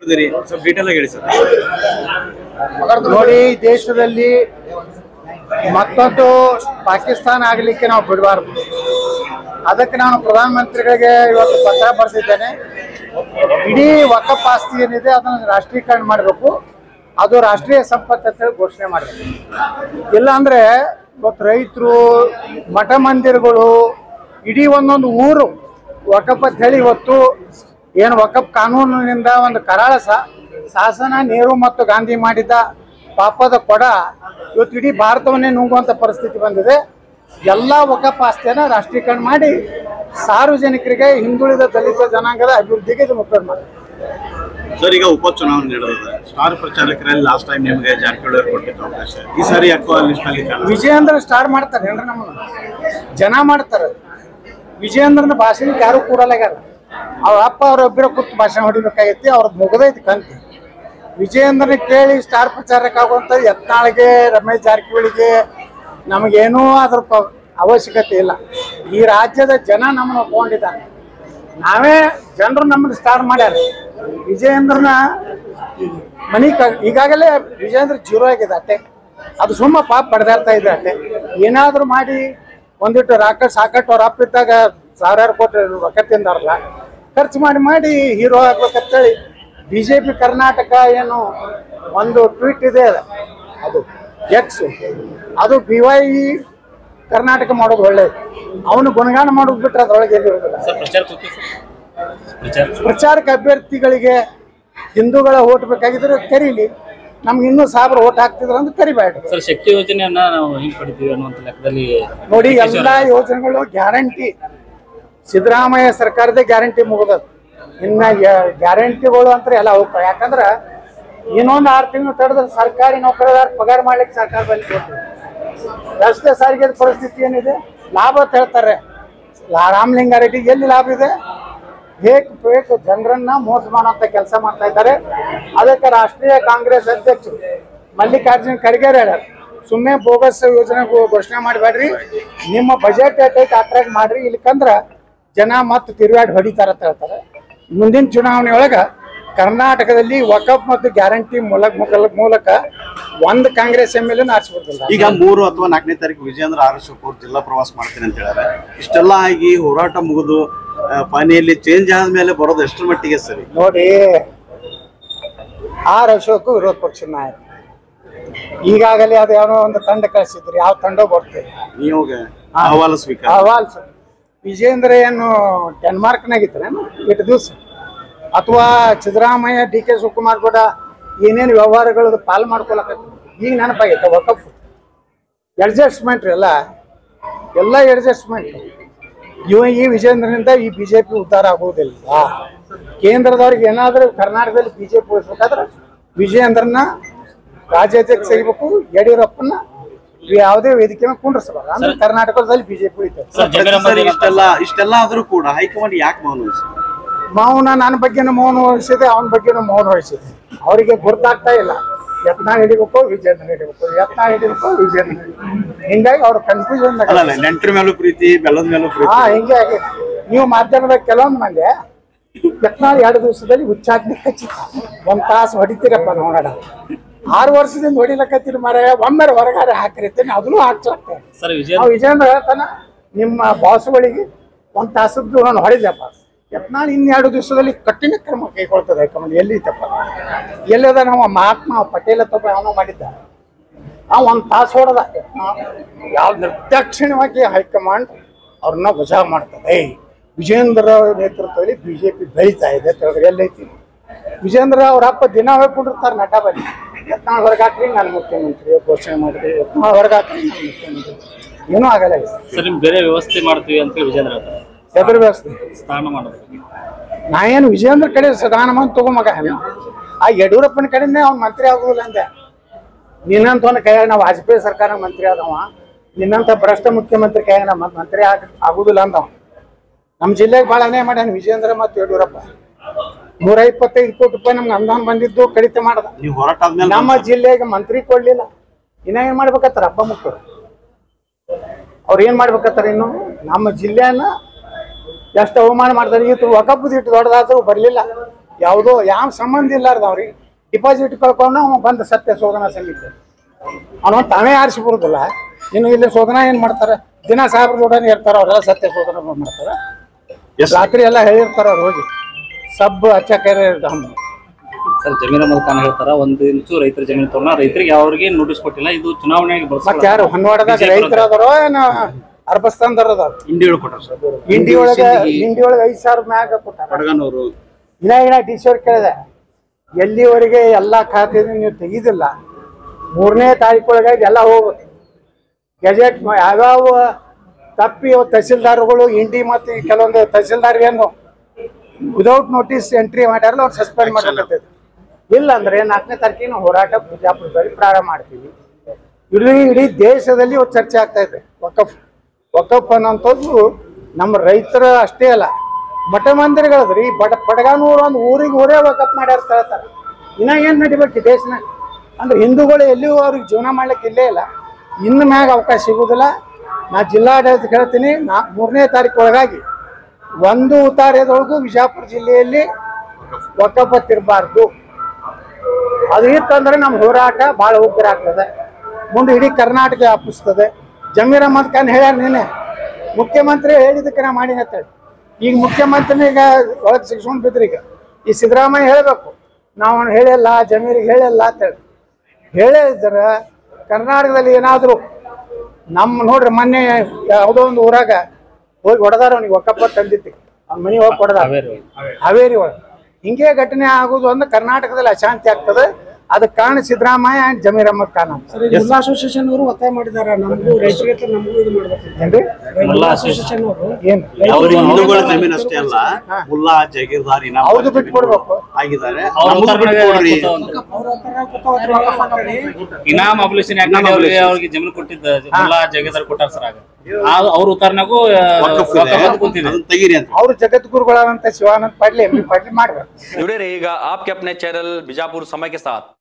ಇದೀರಿ ಸ್ವಲ್ಪ ಡೀಟೇಲ್ ಆಗಿ ಹೇಳಿ ಸರ್ ನೋಡಿ ಈ ದೇಶದಲ್ಲಿ ಮತ್ತೊಂದು ಪಾಕಿಸ್ತಾನ ಆಗಲಿಕ್ಕೆ ನಾವು ಬಿಡಬಾರ್ದು ಅದಕ್ಕೆ ನಾನು ಪ್ರಧಾನಮಂತ್ರಿಗಳಿಗೆ ಇವತ್ತು ಪತ್ರ ಬರೆದಿದ್ದೇನೆ ಇಡೀ ವಕಫ್ ಆಸ್ತಿ ಏನಿದೆ ಅದನ್ನು ರಾಷ್ಟ್ರೀಕರಣ ಮಾಡಬೇಕು ಅದು ರಾಷ್ಟ್ರೀಯ ಸಂಪತ್ತು ಅಂತ ಹೇಳಿ ಘೋಷಣೆ ಮಾಡಬೇಕು ಇಲ್ಲ ಅಂದ್ರೆ ಇವತ್ತು ರೈತರು ಮಠ ಮಂದಿರಗಳು ಇಡೀ ಒಂದೊಂದು ಊರು ವಕಫ್ ಅಂತ ಹೇಳಿ ಇವತ್ತು ಏನು ವಕಫ್ ಕಾನೂನಿನಿಂದ ಒಂದು ಕರಾಳ ಸಾ- ಶಾಸನ ನೆಹರು ಮತ್ತು ಗಾಂಧಿ ಮಾಡಿದ ಪಾಪದ ಕೊಡ ಇವತ್ತು ಇಡೀ ಭಾರತವನ್ನೇ ನುಂಗುವಂತ ಪರಿಸ್ಥಿತಿ ಬಂದಿದೆ ಎಲ್ಲ ವಕಫ್ ಆಸ್ತಿಯನ್ನ ರಾಷ್ಟ್ರೀಕರಣ ಮಾಡಿ ಸಾರ್ವಜನಿಕರಿಗೆ ಹಿಂದುಳಿದ ದಲಿತ ಜನಾಂಗದ ಅಭಿವೃದ್ಧಿಗೆ ಇದು ಮುಖ್ಯ ಮಾಡಿ ಸರ್ ಈಗ ಉಪಚುನಾವಣೆ ನಡೆದಿದೆ ಸ್ಟಾರ್ ಪ್ರಚಾರಕರಲ್ಲಿ ಲಾಸ್ಟ್ ಟೈಮ್ ನಿಮಗೆ ಜಾರಕಿಹೊಳಿ ಅವರು ಕೊಟ್ಟಿದ್ದು ಅವಕಾಶ ಈ ಸಾರಿ ಯಾಕೋ ಲಿಸ್ಟ್ ಅಲ್ಲಿ ಕಾಣಿಸ್ತಿಲ್ಲ. ವಿಜಯೇಂದ್ರ ಸ್ಟಾರ್ ಮಾಡ್ತಾರೆ ಏನ್ರಿ ನಮ್ಮನ್ನ ಜನ ಮಾಡ್ತಾರೆ ವಿಜಯೇಂದ್ರನ ಭಾಷಣಕ್ಕೆ ಯಾರು ಕೂಡಲಾಗ್ಯಾರ ಅವ್ರ ಅಪ್ಪ ಅವ್ರ ಒಬ್ಬರ ಕೂತು ಭಾಷಣ ಹೊಡಿಬೇಕಾಗೈತಿ ಅವ್ರದ್ದು ಮುಗದೈತಿ ಕಂತಿ ವಿಜಯೇಂದ್ರನ ಕೇಳಿ ಸ್ಟಾರ್ ಪ್ರಚಾರಕ್ಕೆ ಆಗುವಂತ ಯತ್ನಾಳ್ಗೆ ರಮೇಶ್ ಜಾರಕಿಹೊಳಿಗೆ ನಮಗೇನೂ ಅದ್ರ ಪ- ಅವಶ್ಯಕತೆ ಇಲ್ಲ ಈ ರಾಜ್ಯದ ಜನ ನಮ್ಮನ್ನ ಒಪ್ಕೊಂಡಿದ್ದಾರೆ ನಾವೇ ಜನರು ನಮ್ಮನ್ನ ಸ್ಟಾರ್ ಮಾಡ್ಯಾರ ವಿಜಯೇಂದ್ರನ ಮನಿ ಕ- ಈಗಾಗಲೇ ವಿಜಯೇಂದ್ರ ಜೀರೋ ಆಗಿದೆ ಅಟ್ಟೆ ಅದು ಸುಮ್ಮ ಪಾಪ ಪಡೆದಾಡ್ತಾ ಇದೆ ಅಟ್ಟೆ ಏನಾದ್ರೂ ಮಾಡಿ ಒಂದಿಟ್ಟು ರಾಕೆಟ್ ಸಾಕಟ್ಟು ಅವ್ರ ಅಪ್ಪ ಇದ್ದಾಗ ಸಾವಿರಾರು ಕೋಟಿ ರೊಕ್ಕ ತಿಂದಾರಲ್ಲ ಖರ್ಚು ಮಾಡಿ ಮಾಡಿ ಹೀರೋ ಆಗ್ಬೇಕಂತೇಳಿ ಬಿ ಜೆ ಪಿ ಕರ್ನಾಟಕ ಏನು ಒಂದು ಟ್ವೀಟ್ ಇದೆ ಅದು ಎಕ್ಸ್ ಅದು ಬಿ ವೈ ಕರ್ನಾಟಕ ಮಾಡೋದು ಒಳ್ಳೇದು ಅವನು ಗುಣಗಾನ ಮಾಡೋದು ಬಿಟ್ರೆ ಅದ್ರೊಳಗೆ ಎಲ್ಲಿರೋದಿಲ್ಲ ಸರ್ ಪ್ರಚಾರ ಕೊಡ್ತೀವಿ ಸರ್ ಪ್ರಚಾರ ಪ್ರಚಾರಕ ಅಭ್ಯರ್ಥಿಗಳಿಗೆ ಹಿಂದೂಗಳ ಓಟ್ ಬೇಕಾಗಿದ್ರೆ ಕರೀಲಿ ನಮ್ಗೆ ಇನ್ನೂ ಸಾವಿರ ಓಟ್ ಹಾಕ್ತಿದ್ರು ಅಂದ್ರೆ ಕರಿಬೇಡ ಸರ್ ಶಕ್ತಿ ಯೋಜನೆಯನ್ನ ನಾವು ಹಿಂಗ್ ಪಡಿತೀವಿ ಅನ್ನುವಂತ ಲೆಕ್ಕದಲ್ಲಿ ನೋಡಿ ಎಲ್ಲಾ ಯೋಜನೆಗಳು ಗ್ಯಾರಂಟಿ ಸಿದ್ದರಾಮಯ್ಯ ಸರ್ಕಾರದ ಗ್ಯಾರಂಟಿ ಮುಗಿದದು ಇನ್ನ ಗ್ಯಾರಂಟಿಗಳು ಅಂತ ಎಲ್ಲ ಹೋಗ್ತಾವ ಯಾಕಂದ್ರ ಇನ್ನೊಂದು ಆರು ತಿಂಗಳು ತಡೆದ್ರೆ ಸರ್ಕಾರಿ ನೌಕರದಾರ ಪಗಾರ ಮಾಡ್ಲಿಕ್ಕೆ ಸರ್ಕಾರ ಬಂದು ರಸ್ತೆ ಸಾರಿಗೆ ಪರಿಸ್ಥಿತಿ ಏನಿದೆ ಲಾಭ ಅಂತ ಹೇಳ್ತಾರೆ ಲಾ- ರಾಮಲಿಂಗಾರೆಡ್ಡಿ ಎಲ್ಲಿ ಲಾಭ ಇದೆ ಹೇಗ್ ಬೇಕು ಜನರನ್ನ ಮೋಸ ಮಾಡುವಂತ ಕೆಲಸ ಮಾಡ್ತಾ ಇದ್ದಾರೆ ಅದಕ್ಕೆ ರಾಷ್ಟ್ರೀಯ ಕಾಂಗ್ರೆಸ್ ಅಧ್ಯಕ್ಷರು ಮಲ್ಲಿಕಾರ್ಜುನ್ ಖರ್ಗೆ ಹೇಳ್ಯಾರ ಸುಮ್ಮನೆ ಬೋಗಸ್ ಯೋಜನೆ ಘೋ- ಘೋಷಣೆ ಮಾಡಬೇಡ್ರಿ ನಿಮ್ಮ ಬಜೆಟ್ ಏಟೈತೆ ಅಟ್ರಾಕ್ಟ್ ಮಾಡ್ರಿ ಇಲ್ಲಕಂದ್ರ ಜನ ಮತ್ತೆ ತಿರುಗಾಡಿ ಹೊಡಿತಾರ ಅಂತ ಹೇಳ್ತಾರೆ ಮುಂದಿನ ಚುನಾವಣೆ ಒಳಗ ಕರ್ನಾಟಕದಲ್ಲಿ ವಕಫ್ ಮತ್ತು ಗ್ಯಾರಂಟಿ ಮೂಲಕ ಮೂಲಕ ಮೂಲಕ ಒಂದು ಕಾಂಗ್ರೆಸ್ ಎಮ್ ಎಲ್ ಎ ಆರಿಸ್ಬಿಡ್ತಿಲ್ಲ ಈಗ ಮೂರು ಅಥವಾ ನಾಲ್ಕನೇ ತಾರೀಕು ವಿಜಯೇಂದ್ರ ಆರ್ ಅಶೋಕ್ ಜಿಲ್ಲಾ ಪ್ರವಾಸ ಮಾಡ್ತೀನಿ ಅಂತ ಹೇಳ್ಯಾರ ಇಷ್ಟೆಲ್ಲ ಆಗಿ ಹೋರಾಟ ಮುಗಿದು ಆ, ಪಾನಿಯಲ್ಲಿ ಚೇಂಜ್ ಆದ್ಮೇಲೆ ಬರೋದು ಎಷ್ಟರ ಮಟ್ಟಿಗೆ ಸರಿ ನೋಡಿ ಆರ್ ಅಶೋಕ್ ವಿರೋಧ ಪಕ್ಷದ ನಾಯಕ ಈಗಾಗಲೇ ಅದು ಏನೋ ಒಂದು ತಂಡ ಕಳಿಸಿದ್ರು ಯಾವ ತಂಡ ಬರ್ತಿಲ್ಲ ನೀವು ಅಹವಾಲು ಸ್ವೀಕಾರ ಅಹವಾಲ್ ಸರ್ ವಿಜೇಂದ್ರ ಏನು ಡೆನ್ಮಾರ್ಕ್ನಾಗ ಇತ್ತರೇನು ಇಟ್ಟು ದಿವಸ ಅಥವಾ ಸಿದ್ದರಾಮಯ್ಯ ಡಿ ಕೆ ಶಿವಕುಮಾರ್ ಕೂಡ ಏನೇನು ವ್ಯವಹಾರಗಳದ್ದು ಪಾಲು ಮಾಡ್ಕೊಳಕ ಈಗ ನೆನಪಾಗೈತೆ ವಕಫ್ ಅಡ್ಜಸ್ಟ್ಮೆಂಟ್ ಎಲ್ಲ ಎಲ್ಲ ಅಡ್ಜಸ್ಟ್ಮೆಂಟ್ ಇವ ಈ ವಿಜೇಂದ್ರನಿಂದ ಈ ಬಿಜೆಪಿ ಉದ್ಧಾರ ಆಗುವುದಿಲ್ಲ ಕೇಂದ್ರದವ್ರಿಗೆ ಏನಾದರೂ ಕರ್ನಾಟಕದಲ್ಲಿ ಬಿಜೆಪಿ ಉಳಿಸ್ಬೇಕಾದ್ರೆ ವಿಜಯೇಂದ್ರನ ರಾಜ್ಯಾಧ್ಯಕ್ಷ ಸಿಗಬೇಕು ಯಡಿಯೂರಪ್ಪನ ಯಾವುದೇ ವೇದಿಕೆ ಮೇಲೆ ಕುಂಡ್ರಿಸಬಾರ್ದು ಅಂದ್ರೆ ಕರ್ನಾಟಕದಲ್ಲಿ ಬಿಜೆಪಿ ಉಳಿತದೆ ಸರ್ ಜಮೀರ್ ಸರ್ ಅಹಮದ್ ಇಷ್ಟೆಲ್ಲ ಇಷ್ಟೆಲ್ಲ ಆದ್ರೂ ಕೂಡ ಹೈಕಮಾಂಡ್ ಯಾಕೆ ಮೌನ ವಹಿಸಿದೆ? ಮೌನ ನನ್ನ ಬಗ್ಗೆನೂ ಮೌನ ವಹಿಸಿದೆ ಅವನ ಬಗ್ಗೆನೂ ಮೌನ ವಹಿಸಿದೆ ಅವರಿಗೆ ಗೊತ್ತಾಗ್ತಾ ಇಲ್ಲ ಯತ್ನಾಳ್ ಹಿಡಿಬೇಕು ವಿಜೇಂದ್ರ ಹಿಡಿಬೇಕು ಯತ್ನಾಳ್ ಹಿಡಿಬೇಕು ವಿಜೇಂದ್ರ ಹಿಡಿಬೇಕು ಹಿಂಗಾಗಿ ಅವ್ರ ಕನ್ಫ್ಯೂಷನ್ ಅಲ್ಲ ಅಲ್ಲ ನೆಂಟರ ಮೇಲೂ ಪ್ರೀತಿ ಬೆಲ್ಲದ ಮೇಲೂ ಪ್ರೀತಿ ಹಾ ಹಿಂಗೆ ಆಗೈತೆ ನೀವು ಮಾಧ್ಯಮದಾಗ ಕೆಲವೊಂದು ಮಂದಿ ಯತ್ನಾಳ್ ಎರಡು ದಿವಸದಲ್ಲಿ ಹುಚ್ಚಾಗ್ಲಿಕ್ಕೆ ಹಚ್ಚಿತ್ತ ಒಂದ್ ತಾಸು ಹೊಡಿತೀರಪ್ಪ ನೋಡೋಣ ಆರು ವರ್ಷದಿಂದ ಹೊಡಿಲಕತ್ತೀರಿ ಮರ ಒಮ್ಮೆ ಹೊರಗಾರೆ ಹಾಕಿರ್ತೀನಿ ಅದನ್ನು ಹಾಕ್ಸಾಕ್ತೇನೆ ಸರ್ ವಿಜಯ ನಾವು ವಿಜೇಂದ್ರ ಹೇಳ್ತಾನ ನಿಮ್ಮ ಬಾಸ್ಗಳಿಗೆ ಒಂದ್ ತಾಸದ್ದು ನಾನು ಹೊಡಿದೆಪ್ಪ ಯತ್ನಾಳ್ ಇನ್ನೆರಡು ದಿವಸದಲ್ಲಿ ಕಠಿಣ ಕ್ರಮ ಕೈಗೊಳ್ತದೆ ಹೈಕಮಾಂಡ್ ಎಲ್ಲಿ ಇತ್ತಪ್ಪ ಎಲ್ಲದ ನಾವು ಮಹಾತ್ಮ ಪಟೇಲ್ ತಪ್ಪ ಅವನು ಮಾಡಿದ್ದ ಆ ಒಂದ್ ತಾಸು ಹೊಡೆದ ಯಾವ ನಿರ್ದಾಕ್ಷಿಣ್ಯವಾಗಿ ಹೈಕಮಾಂಡ್ ಅವ್ರನ್ನ ವಜಾ ಮಾಡ್ತದೆ ವಿಜೇಂದ್ರ ನೇತೃತ್ವದಲ್ಲಿ ಬಿಜೆಪಿ ಬೆಳೀತಾ ಇದೆ ತಿಳಿದ್ರೆ ಎಲ್ಲೈತಿ ವಿಜೇಂದ್ರ ಅವ್ರ ಅಪ್ಪ ದಿನ ಹೋಗ್ಕೊಂಡಿರ್ತಾರೆ ನಟ ಬನ್ನಿ ಯತ್ನಾಳ್ ಹೊರಗಾಕ್ರಿ ನಾನು ಮುಖ್ಯಮಂತ್ರಿ ಘೋಷಣೆ ಮಾಡಿರಿ ಯತ್ನಾಳ್ ಹೊರಗಾಕ್ರಿ ನಾನು ಮುಖ್ಯಮಂತ್ರಿ ಏನೂ ಆಗಲ್ಲ ಇದು. ಸರ್ ನಿಮ್ ಬೇರೆ ವ್ಯವಸ್ಥೆ ಮಾಡ್ತೀವಿ ಅಂತ ಹೇಳಿ ವಿಜೇಂದ್ರ ಹೇಳ್ತಾರೆ ಎದುರು ವ್ಯವಸ್ಥೆ ಸ್ಥಾನ ಮಾಡೋದು ನಾ ಏನು ವಿಜೇಂದ್ರ ಕಡೆ ಸದಾನಮಂತ ತಗೊಂಬಗ ಆ ಯಡಿಯೂರಪ್ಪನ ಕಡೆನೇ ಅವ್ನು ಮಂತ್ರಿ ಆಗುದಿಲ್ಲ ಅಂದೆ ನಿನ್ನಂತವನ ಕೈಯಾಗ ನಾವು ವಾಜಪೇಯಿ ಸರ್ಕಾರ ಮಂತ್ರಿ ಆದವ ನಿನ್ನಂತ ಭ್ರಷ್ಟ ಮುಖ್ಯಮಂತ್ರಿ ಕೈಯಾಗ ನಮ್ಮ ಮಂತ್ರಿ ಆಗ ಆಗುದಿಲ್ಲ ಅಂದವ ನಮ್ಮ ಜಿಲ್ಲೆಗೆ ಭಾಳ ಅನ್ಯಾಯ ಮಾಡ್ಯಾನ ವಿಜೇಂದ್ರ ಮತ್ತು ಯಡಿಯೂರಪ್ಪ ನೂರ ಇಪ್ಪತ್ತೈದು ಕೋಟಿ ರೂಪಾಯಿ ನಮ್ಗೆ ಅನುದಾನ ಬಂದಿದ್ದು ಕಡಿತ ಮಾಡ್ದ ನೀವು ಹೋರಾಟ ಆದ್ಮೇಲೆ ನಮ್ಮ ಜಿಲ್ಲೆಗೆ ಮಂತ್ರಿ ಕೊಡ್ಲಿಲ್ಲ ಇನ್ನ ಏನ್ ಮಾಡ್ಬೇಕತ್ತಾರ ಹಬ್ಬ ಮುಖ್ಯರು ಅವ್ರು ಏನ್ ಮಾಡ್ಬೇಕತ್ತಾರ ಇನ್ನು ನಮ್ಮ ಜಿಲ್ಲೆಯನ್ನ ಎಷ್ಟು ಅವಮಾನ ಮಾಡ್ತಾರೆ ಇವತ್ತು ವಕಪ್ಪದ ಇಟ್ಟು ದೊಡ್ಡದಾದ್ರೂ ಬರ್ಲಿಲ್ಲ ಯಾವುದೋ ಯಾವ ಸಂಬಂಧ ಇಲ್ಲಾರ್ದ ಅವ್ರಿಗೆ ಡಿಪಾಸಿಟ್ ಕಳ್ಕೊಂಡು ಅವ ಬಂದ ಸತ್ಯ ಶೋಧನಾ ಸಮಿತಿ ಅವನು ತಾವೇ ಆರಿಸಿ ಬರುದಿಲ್ಲ ಇನ್ನು ಇಲ್ಲಿ ಶೋಧನಾ ಏನ್ ಮಾಡ್ತಾರೆ ದಿನ ಸಾಹೇಬ್ರ ಜೋಡನೆ ಇರ್ತಾರ ಅವರೆಲ್ಲ ಸತ್ಯ ಶೋಧನಾ ಮಾಡ್ತಾರ ಎಸ್ ರಾತ್ರಿ ಎಲ್ಲ ಹೇಳಿರ್ತಾರ ಅವ್ರು ಹೋಗಿ ಸಬ್ ಅಚ್ಚಕರೆ ಸರ್ ಜಮೀರ್ ಅಹಮದ್ ಖಾನ್ ಹೇಳ್ತಾರ ಒಂದು ಇಂಚು ರೈತರ ಜಮೀನು ತಗೊಂಡ ರೈತರಿಗೆ ಅವ್ರಿಗೆ ನೋಟಿಸ್ ಕೊಟ್ಟಿಲ್ಲ ಇದು ಚುನಾವಣೆಗೆ ಮತ್ತೆ ಯಾರು ಹೊನ್ನವಾಡದಾಗ ರೈತರ ಅದಾರೋ ಏನ ಅರ್ಬಸ್ತಾನ್ದಾರ ಅದಾರ ಇಂಡಿ ಕೊಟ್ಟಾರ ಸರ್ ಹಿಂಡಿ ಒಳಗ ಹಿಂಡಿ ಒಳಗ ಐದ್ ಸಾವಿರ ಮ್ಯಾಗ ಕೊಟ್ಟಾರ ಬಡಗನವರು ಇನ್ನ ಇನ್ನ ಡಿ ಸಿ ಅವ್ರು ಕೇಳಿದೆ ಎಲ್ಲಿವರೆಗೆ ಎಲ್ಲಾ ಖಾತೆ ನೀವು ತೆಗಿದಿಲ್ಲ ಮೂರನೇ ತಾರೀಕು ಒಳಗಾಗಿ ಎಲ್ಲ ಹೋಗ್ಬೇಕು ಗೆಜೆಟ್ ಯಾವ್ಯಾವ ತಪ್ಪಿ ಇವ್ ತಹಸೀಲ್ದಾರ್ಗಳು ಇಂಡಿ ಮತ್ತು ಈ ಕೆಲವೊಂದು ತಹಸೀಲ್ದಾರ್ ಏನು ವಿದೌಟ್ ನೋಟಿಸ್ ಎಂಟ್ರಿ ಮಾಡ್ಯಾರಲ್ಲ ಅವ್ರು ಸಸ್ಪೆಂಡ್ ಮಾಡಬೇಕಾಗ್ತದೆ ಇಲ್ಲ ಅಂದ್ರೆ ನಾಲ್ಕನೇ ತಾರೀಕಿನ ಹೋರಾಟ ಬಿಜಾಪುರದಲ್ಲಿ ಪ್ರಾರಂಭ ಮಾಡ್ತೀವಿ ಇಡೀ ಇಡೀ ದೇಶದಲ್ಲಿ ಇವತ್ತು ಚರ್ಚೆ ಆಗ್ತಾ ಇದೆ ವಕಫ್ ವಕಫ್ ಅನ್ನೋಂಥದ್ದು ನಮ್ಮ ರೈತರ ಅಷ್ಟೇ ಅಲ್ಲ ಮಠ ಮಂದಿರಗಳದ್ರಿ ಬಡ ಬಡಗಾನೂರು ಒಂದು ಊರಿಗೆ ಊರೇ ವಕಫ್ ಮಾಡ್ಯಾರ ಹೇಳ್ತಾರೆ ಇನ್ನ ಏನ್ ನಡಿಬೇಕು ಈ ದೇಶನ ಅಂದ್ರೆ ಹಿಂದೂಗಳು ಎಲ್ಲಿಯೂ ಅವ್ರಿಗೆ ಜೀವನ ಮಾಡ್ಲಿಕ್ಕೆ ಇಲ್ಲೇ ಇಲ್ಲ ಇನ್ನು ಮ್ಯಾಗ ಅವಕಾಶ ಸಿಗುದಿಲ್ಲ ನಾ ಜಿಲ್ಲಾಡಳಿತ ಹೇಳ್ತೀನಿ ನಾ ಮೂರನೇ ತಾರೀಕು ಒಳಗಾಗಿ ಒಂದು ಉತ್ತಾರ್ಯದೊಳಗೂ ವಿಜಾಪುರ ಜಿಲ್ಲೆಯಲ್ಲಿ ಒಕ್ಕಪತ್ತಿರಬಾರ್ದು ಅದು ಇತ್ತಂದ್ರೆ ನಮ್ಮ ಹೋರಾಟ ಭಾಳ ಉಗ್ರ ಆಗ್ತದೆ ಮುಂದೆ ಇಡೀ ಕರ್ನಾಟಕ ವ್ಯಾಪಿಸ್ತದೆ ಜಮೀರ್ ಅಹಮದ್ ಖಾನ್ ಹೇಳ್ಯಾರ ನೀನೆ ಮುಖ್ಯಮಂತ್ರಿ ಹೇಳಿದಕ್ಕೆ ನಾ ಮಾಡೀನಿ ಅಂತೇಳಿ ಈಗ ಮುಖ್ಯಮಂತ್ರಿನೀಗ ಒಳಗೆ ಸಿಕ್ಸ್ಕೊಂಡು ಬಿದ್ರಿ ಈಗ ಈ ಸಿದ್ದರಾಮಯ್ಯ ಹೇಳಬೇಕು ನಾವು ಅವ್ನು ಹೇಳಿಲ್ಲ ಜಮೀರಿಗೆ ಹೇಳಿಲ್ಲ ಅಂತೇಳಿ ಹೇಳೇ ಇದ್ರೆ ಕರ್ನಾಟಕದಲ್ಲಿ ಏನಾದರೂ ನಮ್ಮ ನೋಡ್ರಿ ಮೊನ್ನೆ ಯಾವುದೋ ಒಂದು ಊರಾಗ ಹೋಗಿ ಹೊಡೆದಾರ ಅವ್ನಿಗೆ ಒಕ್ಕಪ್ಪ ತಂದಿತ್ತು ಅವ್ನ ಮನೆ ಹೋಗಿ ಹೊಡೆದಾರ ಹಾವೇರಿ ಹಾವೇರಿ ಒಳಗೆ ಹಿಂಗೆ ಘಟನೆ ಆಗುದು ಅಂದ್ರೆ ಕರ್ನಾಟಕದಲ್ಲಿ ಅಶಾಂತಿ ಆಗ್ತದೆ ಅದಕ್ಕೆ ಕಾರಣ ಸಿದ್ದರಾಮಯ್ಯ ಅಂಡ್ ಜಮೀರ್ ಅಹಮದ್ ಖಾನ್ ಅಂತ ಜಿಲ್ಲಾ ಅಸೋಸಿಯೇಷನ್ ಅವರು ಒತ್ತಾಯ ಮಾಡಿದಾರೆ ನಮಗೂ ರೈತರಿಗೆ ನಮಗೂ ಇದು ಮಾಡ್ಬೇಕು ಏನ್ರಿ ಮುಲ್ಲಾ ಅಸೋಸಿಯೇಷನ್ ಅವರು ಏನ್ ಅವರು ಹಿಂದೂಗಳ ಜಮೀನು ಅಷ್ಟೇ ಅಲ್ಲ ಮುಲ್ಲಾ ಜಾಗೀರ್ದಾರ್ ಇನಾಮ್ ಅವ್ರದ್ದು ಬಿಟ್ಕೊಡ್ಬೇಕು ಆಗಿದ್ದಾರೆ ಅವ್ರ ನಮಗೂ ಬಿಟ್ಕೊಡ್ರಿ ಅವ್ರ ಹತ್ರ ಕೂತಾವತ್ರಿ ವಾಪಸ್ ಹಾಕ್ತಾರೆ. ಇನಾಮ್ ಅಬ್ಲಿಷನ್ ಯಾಕೆ ಅವ್ರಿಗೆ ಅವ್ರಿಗೆ ಜಮೀನು ಕೊಟ್ಟಿದ್ದ ಮುಲ್ಲಾ ಜಗದಾರ್ ಕೊಟ್ಟಾರ ಸರ್ ಆಗ ಆ- ಅವ್ರ ಉತ್ತಾರನಾಗೂ ವಕಫ್ ಇದೆ ಕುಂತಿದೆ ಅದನ್ನ ತೆಗೀರಿ ಅಂತ ಅವ್ರು ಜಗದ್ಗುರುಗಳಾದಂತ ಶಿವಾನಂದ ಪಾಡ್ಲಿ ಎಂ ಪಿ ಪಾಡ್ಲಿ ಮಾಡ್ಬೇಕು जुड़े रहिएगा आपके अपने चैनल बीजापुर समय के साथ